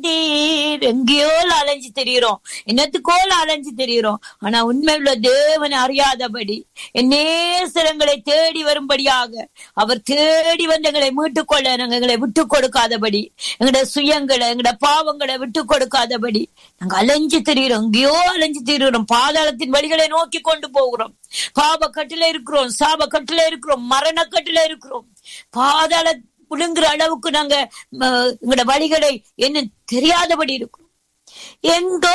தந்தீர் எங்கேயோ அலைஞ்சு தெரியுறோம் என்னத்துக்கோ அலைஞ்சு தெரியுறோம் ஆனா உண்மை உள்ள தேவனை அறியாதபடி என் நேசரங்களை தேடி வரும்படியாக அவர் தேடி வந்து எங்களை மீட்டுக் கொள்ள நாங்க எங்களை விட்டு கொடுக்காதபடி எங்களோட சுயங்களை எங்களோட பாவங்களை விட்டு கொடுக்காதபடி நாங்க அலைஞ்சு திரிகிறோம் எங்கேயோ அலைஞ்சு திரிகிறோம் பாதாளத்தின் வழிகளை நோக்கி கொண்டு போகிறோம் பாவ கட்டில இருக்கிறோம் சாப கட்டில இருக்கிறோம் மரண கட்டில இருக்கிறோம் பாதாள புழுங்குற அளவுக்கு நாங்க ம, எங்களோட வழிகளை என்ன தெரியாதபடி இருக்கிறோம் எங்கோ